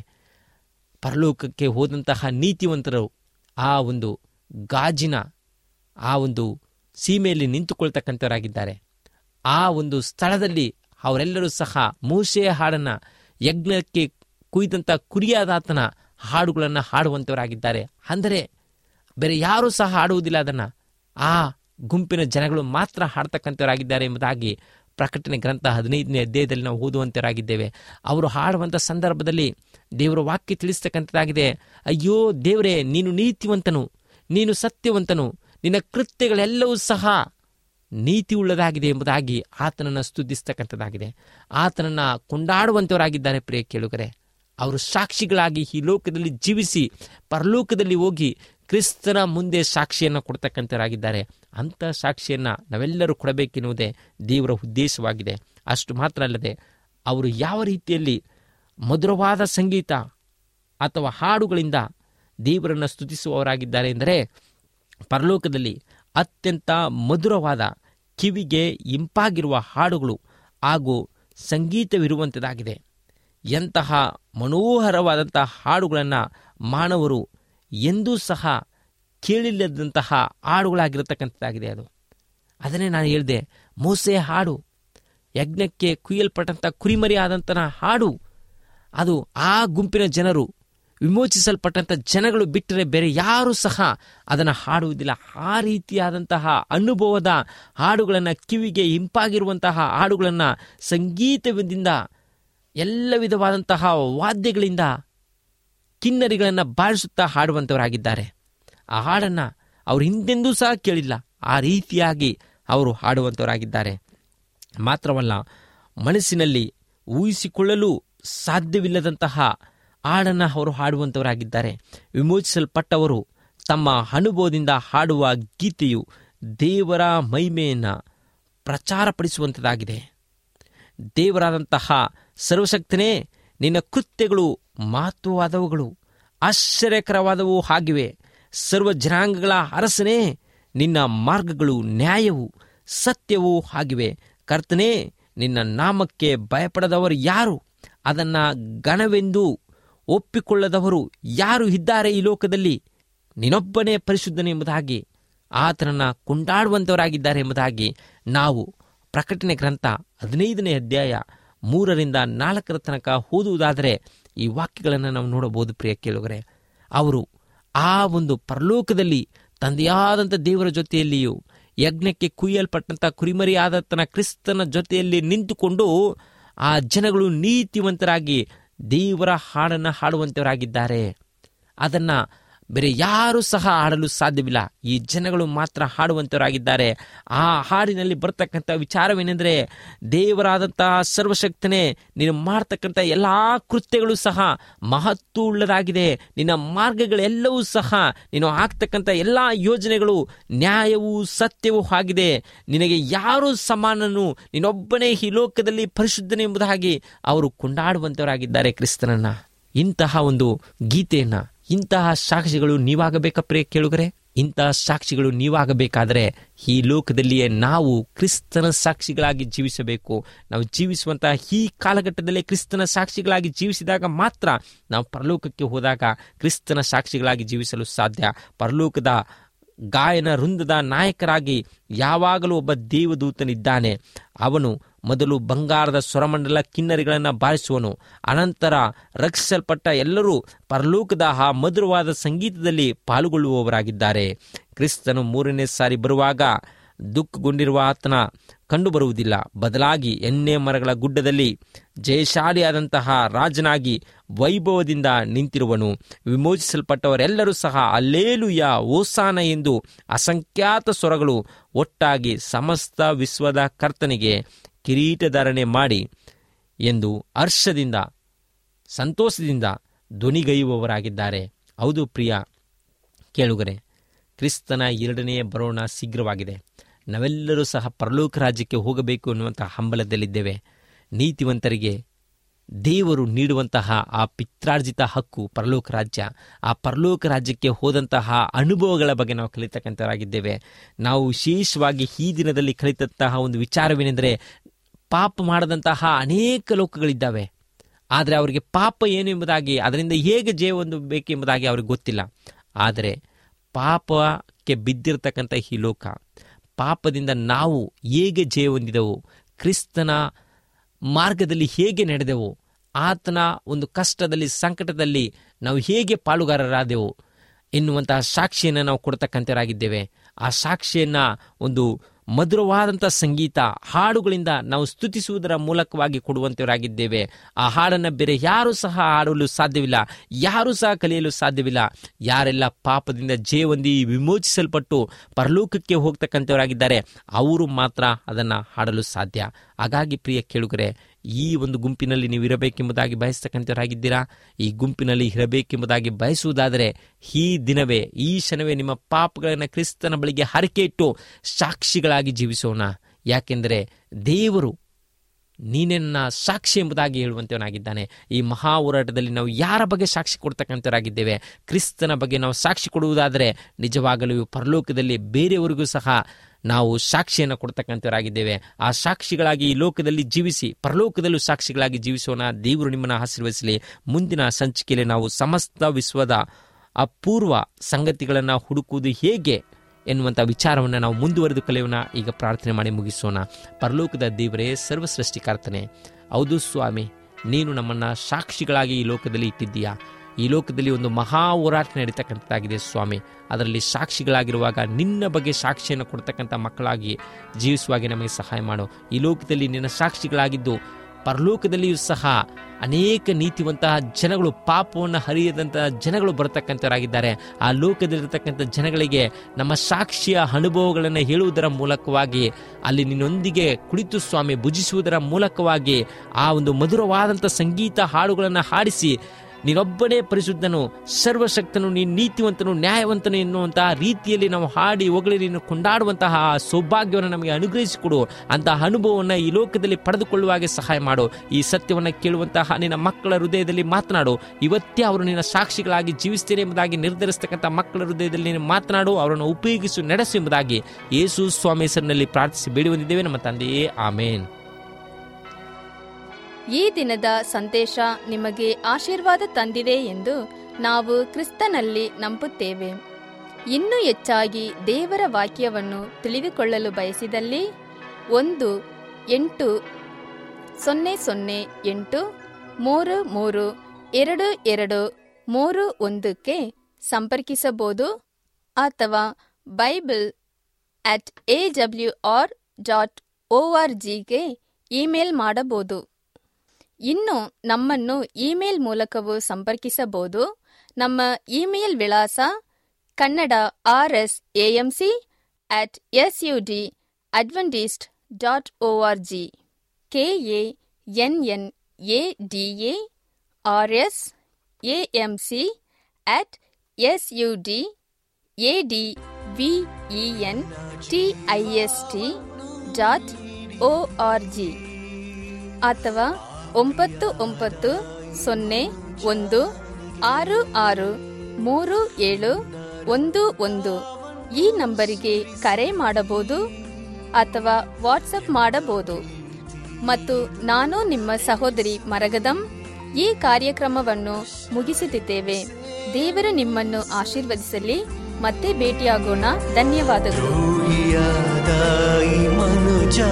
ಪರಲೋಕಕ್ಕೆ ಹೋದಂತಹ ನೀತಿವಂತರು ಆ ಒಂದು ಗಾಜಿನ ಆ ಒಂದು ಸೀಮೆಯಲ್ಲಿ ನಿಂತುಕೊಳ್ತಕ್ಕಂಥವರಾಗಿದ್ದಾರೆ ಆ ಒಂದು ಸ್ಥಳದಲ್ಲಿ ಅವರೆಲ್ಲರೂ ಸಹ ಮೂಸೆಯ ಹಾಡನ್ನು ಯಜ್ಞಕ್ಕೆ ಕುಯ್ದಂಥ ಕುರಿಯಾದಾತನ ಹಾಡುಗಳನ್ನು ಹಾಡುವಂಥವರಾಗಿದ್ದಾರೆ ಅಂದರೆ ಬೇರೆ ಯಾರೂ ಸಹ ಹಾಡುವುದಿಲ್ಲ ಅದನ್ನು ಆ ಗುಂಪಿನ ಜನಗಳು ಮಾತ್ರ ಹಾಡ್ತಕ್ಕಂಥವರಾಗಿದ್ದಾರೆ ಎಂಬುದಾಗಿ ಪ್ರಕಟಣೆ ಗ್ರಂಥ ಹದಿನೈದನೇ ಅಧ್ಯಾಯದಲ್ಲಿ ನಾವು ಓದುವಂತರಾಗಿದ್ದೇವೆ ಅವರು ಹಾಡುವಂಥ ಸಂದರ್ಭದಲ್ಲಿ ದೇವರ ವಾಕ್ಯ ತಿಳಿಸ್ತಕ್ಕಂಥದ್ದಾಗಿದೆ ಅಯ್ಯೋ ದೇವರೇ ನೀನು ನೀತಿವಂತನು ನೀನು ಸತ್ಯವಂತನು ನಿನ್ನ ಕೃತ್ಯಗಳೆಲ್ಲವೂ ಸಹ ನೀತಿ ಉಳ್ಳದಾಗಿದೆ ಎಂಬುದಾಗಿ ಆತನನ್ನು ಸ್ತುತಿಸ್ತಕ್ಕಂಥದ್ದಾಗಿದೆ ಆತನನ್ನು ಕೊಂಡಾಡುವಂಥವರಾಗಿದ್ದಾರೆ ಪ್ರಿಯ ಕೇಳುಗರೆ ಅವರು ಸಾಕ್ಷಿಗಳಾಗಿ ಈ ಲೋಕದಲ್ಲಿ ಜೀವಿಸಿ ಪರಲೋಕದಲ್ಲಿ ಹೋಗಿ ಕ್ರಿಸ್ತನ ಮುಂದೆ ಸಾಕ್ಷಿಯನ್ನು ಕೊಡ್ತಕ್ಕಂಥವರಾಗಿದ್ದಾರೆ ಅಂಥ ಸಾಕ್ಷಿಯನ್ನು ನಾವೆಲ್ಲರೂ ಕೊಡಬೇಕೆನ್ನುವುದೇ ದೇವರ ಉದ್ದೇಶವಾಗಿದೆ ಅಷ್ಟು ಮಾತ್ರ ಅಲ್ಲದೆ ಅವರು ಯಾವ ರೀತಿಯಲ್ಲಿ ಮಧುರವಾದ ಸಂಗೀತ ಅಥವಾ ಹಾಡುಗಳಿಂದ ದೇವರನ್ನು ಸ್ತುತಿಸುವವರಾಗಿದ್ದಾರೆ ಎಂದರೆ ಪರಲೋಕದಲ್ಲಿ ಅತ್ಯಂತ ಮಧುರವಾದ ಕಿವಿಗೆ ಇಂಪಾಗಿರುವ ಹಾಡುಗಳು ಹಾಗೂ ಸಂಗೀತವಿರುವಂಥದ್ದಾಗಿದೆ ಎಂತಹ ಮನೋಹರವಾದಂತಹ ಹಾಡುಗಳನ್ನು ಮಾನವರು ಎಂದೂ ಸಹ ಕೇಳಿಲ್ಲದಂತಹ ಹಾಡುಗಳಾಗಿರತಕ್ಕಂಥದ್ದಾಗಿದೆ ಅದು ಅದನ್ನೇ ನಾನು ಹೇಳಿದೆ ಮೋಸೆ ಹಾಡು ಯಜ್ಞಕ್ಕೆ ಕುಯ್ಯಲ್ಪಟ್ಟಂಥ ಕುರಿಮರಿ ಆದಂತಹ ಹಾಡು ಅದು ಆ ಗುಂಪಿನ ಜನರು ವಿಮೋಚಿಸಲ್ಪಟ್ಟಂಥ ಜನಗಳು ಬಿಟ್ಟರೆ ಬೇರೆ ಯಾರೂ ಸಹ ಅದನ್ನು ಹಾಡುವುದಿಲ್ಲ ಆ ರೀತಿಯಾದಂತಹ ಅನುಭವದ ಹಾಡುಗಳನ್ನು ಕಿವಿಗೆ ಇಂಪಾಗಿರುವಂತಹ ಹಾಡುಗಳನ್ನು ಸಂಗೀತದಿಂದ ಎಲ್ಲ ವಿಧವಾದಂತಹ ವಾದ್ಯಗಳಿಂದ ಕಿನ್ನರಿಗಳನ್ನು ಬಾರಿಸುತ್ತಾ ಹಾಡುವಂಥವರಾಗಿದ್ದಾರೆ ಆ ಹಾಡನ್ನು ಅವರು ಹಿಂದೆಂದೂ ಸಹ ಕೇಳಿಲ್ಲ ಆ ರೀತಿಯಾಗಿ ಅವರು ಹಾಡುವಂಥವರಾಗಿದ್ದಾರೆ ಮಾತ್ರವಲ್ಲ ಮನಸ್ಸಿನಲ್ಲಿ ಊಹಿಸಿಕೊಳ್ಳಲು ಸಾಧ್ಯವಿಲ್ಲದಂತಹ ಹಾಡನ್ನು ಅವರು ಹಾಡುವಂಥವರಾಗಿದ್ದಾರೆ ವಿಮೋಚಿಸಲ್ಪಟ್ಟವರು ತಮ್ಮ ಅನುಭವದಿಂದ ಹಾಡುವ ಗೀತೆಯು ದೇವರ ಮಹಿಮೆಯನ್ನು ಪ್ರಚಾರಪಡಿಸುವಂಥದ್ದಾಗಿದೆ ದೇವರಾದಂತಹ ಸರ್ವಶಕ್ತನೇ ನಿನ್ನ ಕೃತ್ಯಗಳು ಮಹತ್ವವಾದವುಗಳು ಆಶ್ಚರ್ಯಕರವಾದವು ಆಗಿವೆ ಸರ್ವ ಜನಾಂಗಗಳ ಅರಸನೇ ನಿನ್ನ ಮಾರ್ಗಗಳು ನ್ಯಾಯವು ಸತ್ಯವೂ ಆಗಿವೆ ಕರ್ತನೇ ನಿನ್ನ ನಾಮಕ್ಕೆ ಭಯಪಡದವರು ಯಾರು ಅದನ್ನು ಗಣವೆಂದು ಒಪ್ಪಿಕೊಳ್ಳದವರು ಯಾರು ಇದ್ದಾರೆ ಈ ಲೋಕದಲ್ಲಿ ನಿನ್ನೊಬ್ಬನೇ ಪರಿಶುದ್ಧನೆ ಎಂಬುದಾಗಿ ಆತನನ್ನು ಕೊಂಡಾಡುವಂಥವರಾಗಿದ್ದಾರೆ ಎಂಬುದಾಗಿ ನಾವು ಪ್ರಕಟಣೆ ಗ್ರಂಥ ಹದಿನೈದನೇ ಅಧ್ಯಾಯ ಮೂರರಿಂದ ನಾಲ್ಕರ ತನಕ ಓದುವುದಾದರೆ ಈ ವಾಕ್ಯಗಳನ್ನು ನಾವು ನೋಡಬಹುದು ಪ್ರಿಯ ಕೇಳುಗರೆ ಅವರು ಆ ಒಂದು ಪರಲೋಕದಲ್ಲಿ ತಂದೆಯಾದಂಥ ದೇವರ ಜೊತೆಯಲ್ಲಿಯೂ ಯಜ್ಞಕ್ಕೆ ಕುಯ್ಯಲ್ಪಟ್ಟಂಥ ಕುರಿಮರಿಯಾದತನ ಕ್ರಿಸ್ತನ ಜೊತೆಯಲ್ಲಿ ನಿಂತುಕೊಂಡು ಆ ಜನಗಳು ನೀತಿವಂತರಾಗಿ ದೇವರ ಹಾಡನ್ನು ಹಾಡುವಂಥವರಾಗಿದ್ದಾರೆ ಅದನ್ನು ಬೇರೆ ಯಾರೂ ಸಹ ಹಾಡಲು ಸಾಧ್ಯವಿಲ್ಲ ಈ ಜನಗಳು ಮಾತ್ರ ಹಾಡುವಂಥವರಾಗಿದ್ದಾರೆ ಆ ಹಾಡಿನಲ್ಲಿ ಬರ್ತಕ್ಕಂಥ ವಿಚಾರವೇನೆಂದರೆ ದೇವರಾದಂತಹ ಸರ್ವಶಕ್ತನೇ ನೀನು ಮಾಡ್ತಕ್ಕಂಥ ಎಲ್ಲ ಕೃತ್ಯಗಳು ಸಹ ಮಹತ್ವ ಉಳ್ಳದಾಗಿದೆ ನಿನ್ನ ಮಾರ್ಗಗಳೆಲ್ಲವೂ ಸಹ ನೀನು ಹಾಕ್ತಕ್ಕಂಥ ಎಲ್ಲ ಯೋಜನೆಗಳು ನ್ಯಾಯವೂ ಸತ್ಯವೂ ಆಗಿದೆ ನಿನಗೆ ಯಾರೂ ಸಮಾನನು ನೀನೊಬ್ಬನೇ ಈ ಲೋಕದಲ್ಲಿ ಪರಿಶುದ್ಧನೆ ಎಂಬುದಾಗಿ ಅವರು ಕೊಂಡಾಡುವಂಥವರಾಗಿದ್ದಾರೆ ಕ್ರಿಸ್ತನನ್ನ ಇಂತಹ ಒಂದು ಗೀತೆಯನ್ನ ಇಂತಹ ಸಾಕ್ಷಿಗಳು ನೀವಾಗಬೇಕಾ ಪ್ರಿಯ ಕೇಳುಗರೆ ಇಂತಹ ಸಾಕ್ಷಿಗಳು ನೀವಾಗಬೇಕಾದರೆ ಈ ಲೋಕದಲ್ಲಿಯೇ ನಾವು ಕ್ರಿಸ್ತನ ಸಾಕ್ಷಿಗಳಾಗಿ ಜೀವಿಸಬೇಕು ನಾವು ಜೀವಿಸುವಂತಹ ಈ ಕಾಲಘಟ್ಟದಲ್ಲೇ ಕ್ರಿಸ್ತನ ಸಾಕ್ಷಿಗಳಾಗಿ ಜೀವಿಸಿದಾಗ ಮಾತ್ರ ನಾವು ಪರಲೋಕಕ್ಕೆ ಹೋದಾಗ ಕ್ರಿಸ್ತನ ಸಾಕ್ಷಿಗಳಾಗಿ ಜೀವಿಸಲು ಸಾಧ್ಯ ಪರಲೋಕದ ಗಾಯನ ವೃಂದದ ನಾಯಕರಾಗಿ ಯಾವಾಗಲೂ ಒಬ್ಬ ದೇವದೂತನಿದ್ದಾನೆ ಅವನು ಮೊದಲು ಬಂಗಾರದ ಸ್ವರಮಂಡಲ ಕಿನ್ನರಿಗಳನ್ನು ಬಾರಿಸುವನು ಅನಂತರ ರಕ್ಷಿಸಲ್ಪಟ್ಟ ಎಲ್ಲರೂ ಪರಲೋಕದ ಆ ಮಧುರವಾದ ಸಂಗೀತದಲ್ಲಿ ಪಾಲ್ಗೊಳ್ಳುವವರಾಗಿದ್ದಾರೆ ಕ್ರಿಸ್ತನು ಮೂರನೇ ಸಾರಿ ಬರುವಾಗ ದುಃಖಗೊಂಡಿರುವ ಆತನ ಕಂಡುಬರುವುದಿಲ್ಲ ಬದಲಾಗಿ ಎಣ್ಣೆ ಮರಗಳ ಗುಡ್ಡದಲ್ಲಿ ಜಯಶಾಲಿಯಾದಂತಹ ರಾಜನಾಗಿ ವೈಭವದಿಂದ ನಿಂತಿರುವನು ವಿಮೋಚಿಸಲ್ಪಟ್ಟವರೆಲ್ಲರೂ ಸಹ ಅಲ್ಲೇಲುಯ ಓಸಾನ ಎಂದು ಅಸಂಖ್ಯಾತ ಸ್ವರಗಳು ಒಟ್ಟಾಗಿ ಸಮಸ್ತ ವಿಶ್ವದ ಕರ್ತನಿಗೆ ಕಿರೀಟಧಾರಣೆ ಮಾಡಿ ಎಂದು ಹರ್ಷದಿಂದ ಸಂತೋಷದಿಂದ ಧ್ವನಿಗೈಯುವವರಾಗಿದ್ದಾರೆ ಹೌದು ಪ್ರಿಯ ಕೇಳುಗರೆ ಕ್ರಿಸ್ತನ ಎರಡನೆಯ ಬರೋಣ ಶೀಘ್ರವಾಗಿದೆ ನಾವೆಲ್ಲರೂ ಸಹ ಪರಲೋಕ ರಾಜ್ಯಕ್ಕೆ ಹೋಗಬೇಕು ಎನ್ನುವಂತಹ ಹಂಬಲದಲ್ಲಿದ್ದೇವೆ ನೀತಿವಂತರಿಗೆ ದೇವರು ನೀಡುವಂತಹ ಆ ಪಿತ್ರಾರ್ಜಿತ ಹಕ್ಕು ಪರಲೋಕ ರಾಜ್ಯ ಆ ಪರಲೋಕ ರಾಜ್ಯಕ್ಕೆ ಹೋದಂತಹ ಅನುಭವಗಳ ಬಗ್ಗೆ ನಾವು ಕಲಿತಕ್ಕಂಥವರಾಗಿದ್ದೇವೆ ನಾವು ವಿಶೇಷವಾಗಿ ಈ ದಿನದಲ್ಲಿ ಕಲಿತಂತಹ ಒಂದು ವಿಚಾರವೇನೆಂದರೆ ಪಾಪ ಮಾಡದಂತಹ ಅನೇಕ ಲೋಕಗಳಿದ್ದಾವೆ ಆದರೆ ಅವರಿಗೆ ಪಾಪ ಏನು ಎಂಬುದಾಗಿ ಅದರಿಂದ ಹೇಗೆ ಜಯ ಹೊಂದಬೇಕೆಂಬುದಾಗಿ ಅವ್ರಿಗೆ ಗೊತ್ತಿಲ್ಲ ಆದರೆ ಪಾಪಕ್ಕೆ ಬಿದ್ದಿರತಕ್ಕಂಥ ಈ ಲೋಕ ಪಾಪದಿಂದ ನಾವು ಹೇಗೆ ಜಯ ಹೊಂದಿದೆವು ಕ್ರಿಸ್ತನ ಮಾರ್ಗದಲ್ಲಿ ಹೇಗೆ ನಡೆದೆವು ಆತನ ಒಂದು ಕಷ್ಟದಲ್ಲಿ ಸಂಕಟದಲ್ಲಿ ನಾವು ಹೇಗೆ ಪಾಲುಗಾರರಾದೆವು ಎನ್ನುವಂತಹ ಸಾಕ್ಷಿಯನ್ನು ನಾವು ಕೊಡ್ತಕ್ಕಂಥವರಾಗಿದ್ದೇವೆ ಆ ಸಾಕ್ಷಿಯನ್ನು ಒಂದು ಮಧುರವಾದಂಥ ಸಂಗೀತ ಹಾಡುಗಳಿಂದ ನಾವು ಸ್ತುತಿಸುವುದರ ಮೂಲಕವಾಗಿ ಕೊಡುವಂತವರಾಗಿದ್ದೇವೆ ಆ ಹಾಡನ್ನು ಬೇರೆ ಯಾರೂ ಸಹ ಹಾಡಲು ಸಾಧ್ಯವಿಲ್ಲ ಯಾರೂ ಸಹ ಕಲಿಯಲು ಸಾಧ್ಯವಿಲ್ಲ ಯಾರೆಲ್ಲ ಪಾಪದಿಂದ ಜೇವಂದಿ ವಿಮೋಚಿಸಲ್ಪಟ್ಟು ಪರಲೋಕಕ್ಕೆ ಹೋಗ್ತಕ್ಕಂಥವರಾಗಿದ್ದಾರೆ ಅವರು ಮಾತ್ರ ಅದನ್ನು ಹಾಡಲು ಸಾಧ್ಯ ಹಾಗಾಗಿ ಪ್ರಿಯ ಕೇಳುಗರೆ ಈ ಒಂದು ಗುಂಪಿನಲ್ಲಿ ನೀವು ಇರಬೇಕೆಂಬುದಾಗಿ ಬಯಸ್ತಕ್ಕಂಥವರಾಗಿದ್ದೀರಾ ಈ ಗುಂಪಿನಲ್ಲಿ ಇರಬೇಕೆಂಬುದಾಗಿ ಬಯಸುವುದಾದರೆ ಈ ದಿನವೇ ಈ ಕ್ಷಣವೇ ನಿಮ್ಮ ಪಾಪಗಳನ್ನು ಕ್ರಿಸ್ತನ ಬಳಿಗೆ ಹರಕೆ ಇಟ್ಟು ಸಾಕ್ಷಿಗಳಾಗಿ ಜೀವಿಸೋಣ ಯಾಕೆಂದರೆ ದೇವರು ನೀನೆನ್ನ ಸಾಕ್ಷಿ ಎಂಬುದಾಗಿ ಹೇಳುವಂತವನಾಗಿದ್ದಾನೆ ಈ ಮಹಾ ಹೋರಾಟದಲ್ಲಿ ನಾವು ಯಾರ ಬಗ್ಗೆ ಸಾಕ್ಷಿ ಕೊಡ್ತಕ್ಕಂಥವರಾಗಿದ್ದೇವೆ ಕ್ರಿಸ್ತನ ಬಗ್ಗೆ ನಾವು ಸಾಕ್ಷಿ ಕೊಡುವುದಾದರೆ ನಿಜವಾಗಲೂ ಪರಲೋಕದಲ್ಲಿ ಬೇರೆಯವರಿಗೂ ಸಹ ನಾವು ಸಾಕ್ಷಿಯನ್ನು ಕೊಡ್ತಕ್ಕಂಥವರಾಗಿದ್ದೇವೆ ಆ ಸಾಕ್ಷಿಗಳಾಗಿ ಈ ಲೋಕದಲ್ಲಿ ಜೀವಿಸಿ ಪರಲೋಕದಲ್ಲೂ ಸಾಕ್ಷಿಗಳಾಗಿ ಜೀವಿಸೋಣ ದೇವರು ನಿಮ್ಮನ್ನು ಆಶೀರ್ವದಿಸಲಿ ಮುಂದಿನ ಸಂಚಿಕೆಯಲ್ಲಿ ನಾವು ಸಮಸ್ತ ವಿಶ್ವದ ಅಪೂರ್ವ ಸಂಗತಿಗಳನ್ನು ಹುಡುಕುವುದು ಹೇಗೆ ಎನ್ನುವಂಥ ವಿಚಾರವನ್ನು ನಾವು ಮುಂದುವರೆದು ಕಲಿಯೋಣ ಈಗ ಪ್ರಾರ್ಥನೆ ಮಾಡಿ ಮುಗಿಸೋಣ ಪರಲೋಕದ ದೇವರೇ ಸರ್ವಸೃಷ್ಟಿಕರ್ತನೆ ಹೌದು ಸ್ವಾಮಿ ನೀನು ನಮ್ಮನ್ನು ಸಾಕ್ಷಿಗಳಾಗಿ ಈ ಲೋಕದಲ್ಲಿ ಇಟ್ಟಿದ್ದೀಯಾ ಈ ಲೋಕದಲ್ಲಿ ಒಂದು ಮಹಾ ಹೋರಾಟ ನಡೀತಕ್ಕಂಥದ್ದಾಗಿದೆ ಸ್ವಾಮಿ ಅದರಲ್ಲಿ ಸಾಕ್ಷಿಗಳಾಗಿರುವಾಗ ನಿನ್ನ ಬಗ್ಗೆ ಸಾಕ್ಷಿಯನ್ನು ಕೊಡ್ತಕ್ಕಂಥ ಮಕ್ಕಳಾಗಿ ಜೀವಿಸುವಾಗೆ ನಮಗೆ ಸಹಾಯ ಮಾಡು ಈ ಲೋಕದಲ್ಲಿ ನಿನ್ನ ಸಾಕ್ಷಿಗಳಾಗಿದ್ದು ಪರಲೋಕದಲ್ಲಿಯೂ ಸಹ ಅನೇಕ ನೀತಿವಂತಹ ಜನಗಳು ಪಾಪವನ್ನು ಹರಿಯದಂತಹ ಜನಗಳು ಬರತಕ್ಕಂಥವರಾಗಿದ್ದಾರೆ ಆ ಲೋಕದಲ್ಲಿರತಕ್ಕಂಥ ಜನಗಳಿಗೆ ನಮ್ಮ ಸಾಕ್ಷಿಯ ಅನುಭವಗಳನ್ನು ಹೇಳುವುದರ ಮೂಲಕವಾಗಿ ಅಲ್ಲಿ ನಿನ್ನೊಂದಿಗೆ ಕುಳಿತು ಸ್ವಾಮಿ ಭುಜಿಸುವುದರ ಮೂಲಕವಾಗಿ ಆ ಒಂದು ಮಧುರವಾದಂಥ ಸಂಗೀತ ಹಾಡುಗಳನ್ನು ಹಾಡಿಸಿ ನೀನೊಬ್ಬನೇ ಪರಿಶುದ್ಧನು ಸರ್ವಶಕ್ತನು ನೀನು ನೀತಿವಂತನು ನ್ಯಾಯವಂತನು ಎನ್ನುವಂತಹ ರೀತಿಯಲ್ಲಿ ನಾವು ಹಾಡಿ ಹೊಗಳಿ ನೀನು ಕೊಂಡಾಡುವಂತಹ ಆ ಸೌಭಾಗ್ಯವನ್ನು ನಮಗೆ ಅನುಗ್ರಹಿಸಿಕೊಡು ಅಂತಹ ಅನುಭವವನ್ನು ಈ ಲೋಕದಲ್ಲಿ ಪಡೆದುಕೊಳ್ಳುವಾಗೆ ಸಹಾಯ ಮಾಡು ಈ ಸತ್ಯವನ್ನು ಕೇಳುವಂತಹ ನಿನ್ನ ಮಕ್ಕಳ ಹೃದಯದಲ್ಲಿ ಮಾತನಾಡು ಇವತ್ತೇ ಅವರು ನಿನ್ನ ಸಾಕ್ಷಿಗಳಾಗಿ ಜೀವಿಸ್ತೇನೆ ಎಂಬುದಾಗಿ ನಿರ್ಧರಿಸತಕ್ಕಂಥ ಮಕ್ಕಳ ಹೃದಯದಲ್ಲಿ ನೀನು ಮಾತನಾಡು ಅವರನ್ನು ಉಪಯೋಗಿಸು ನಡೆಸು ಎಂಬುದಾಗಿ ಯೇಸು ಸ್ವಾಮಿ ಹೆಸರಿನಲ್ಲಿ ಪ್ರಾರ್ಥಿಸಿ ಬೇಡಿ ಬಂದಿದ್ದೇವೆ ನಮ್ಮ ತಂದೆಯೇ ಆಮೇನ್ ಈ ದಿನದ ಸಂದೇಶ ನಿಮಗೆ ಆಶೀರ್ವಾದ ತಂದಿದೆ ಎಂದು ನಾವು ಕ್ರಿಸ್ತನಲ್ಲಿ ನಂಬುತ್ತೇವೆ ಇನ್ನೂ ಹೆಚ್ಚಾಗಿ ದೇವರ ವಾಕ್ಯವನ್ನು ತಿಳಿದುಕೊಳ್ಳಲು ಬಯಸಿದಲ್ಲಿ ಒಂದು ಎಂಟು ಸೊನ್ನೆ ಸೊನ್ನೆ ಎಂಟು ಮೂರು ಮೂರು ಎರಡು ಎರಡು ಮೂರು ಒಂದಕ್ಕೆ ಸಂಪರ್ಕಿಸಬಹುದು ಅಥವಾ Bible at A W R dot O R ಜಿಗೆ ಇಮೇಲ್ ಮಾಡಬಹುದು ಇನ್ನು ನಮ್ಮನ್ನು ಇಮೇಲ್ ಮೂಲಕವೂ ಸಂಪರ್ಕಿಸಬಹುದು ನಮ್ಮ ಇಮೇಲ್ ವಿಳಾಸ Kannada R S AMC at S U D adventist dot O R G K A N N A D A R S AMC at S U D A D V E N T I S T dot O R G ಅಥವಾ ಒಂಬತ್ತು ಒಂಬತ್ತು ಸೊನ್ನೆ ಒಂದು ಆರು ಆರು ಮೂರು ಏಳು ಒಂದು ಒಂದು ಈ ನಂಬರಿಗೆ ಕರೆ ಮಾಡಬಹುದು ಅಥವಾ ವಾಟ್ಸಪ್ ಮಾಡಬಹುದು ಮತ್ತು ನಾನು ನಿಮ್ಮ ಸಹೋದರಿ ಮರಗದಂ ಈ ಕಾರ್ಯಕ್ರಮವನ್ನು ಮುಗಿಸುತ್ತಿದ್ದೇವೆ ದೇವರು ನಿಮ್ಮನ್ನು ಆಶೀರ್ವದಿಸಲಿ ಮತ್ತೆ ಭೇಟಿಯಾಗೋಣ ಧನ್ಯವಾದಗಳು ದ್ರೋಹಿಯಾದ ಈ ಮನುಜ